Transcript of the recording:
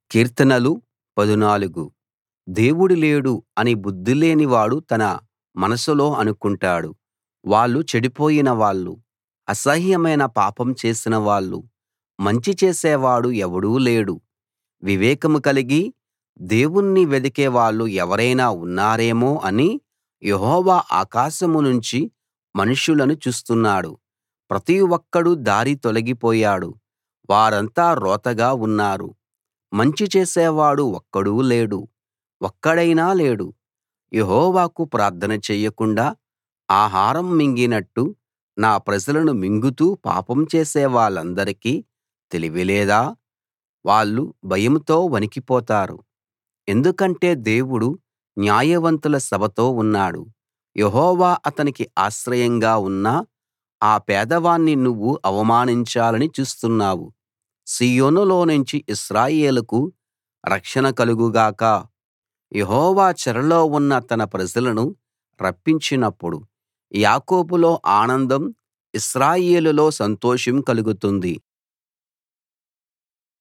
కీర్తనలు 14 దేవుడు లేడు అని బుద్ధిలేని వాడు తన మనసులో అనుకుంటాడు వాళ్ళు చెడిపోయిన వాళ్ళు అసహ్యమైన పాపం చేసిన వాళ్ళు మంచి చేసేవాడు ఎవడూ లేడు వివేకం కలిగి దేవుణ్ణి వెదికే వాళ్ళు ఎవరైనా ఉన్నారేమో అని యెహోవా ఆకాశం నుంచి మనుషులను చూస్తున్నాడు ప్రతి ఒక్కడూ దారి తొలగిపోయాడు వారంతా రోతగా ఉన్నారు మంచి చేసేవాడు ఒక్కడూ లేడు ఒక్కడైనా లేడు యెహోవాకు ప్రార్థన చెయ్యకుండా ఆహారం మింగినట్టు నా ప్రజలను మింగుతూ పాపం చేసే వాళ్ళందరికీ తెలివి లేదా వాళ్ళు భయంతో వణికిపోతారు ఎందుకంటే దేవుడు న్యాయవంతుల సభతో ఉన్నాడు యెహోవా అతనికి ఆశ్రయంగా ఉన్న ఆ పేదవాణ్ణి నువ్వు అవమానించాలని చూస్తున్నావు సీయోనులోనుంచి ఇశ్రాయేలుకు రక్షణ కలుగు గాక యెహోవా చెరలో ఉన్న తన ప్రజలను రప్పించినప్పుడు యాకోబులో ఆనందం ఇశ్రాయేలులో సంతోషం కలుగుతుంది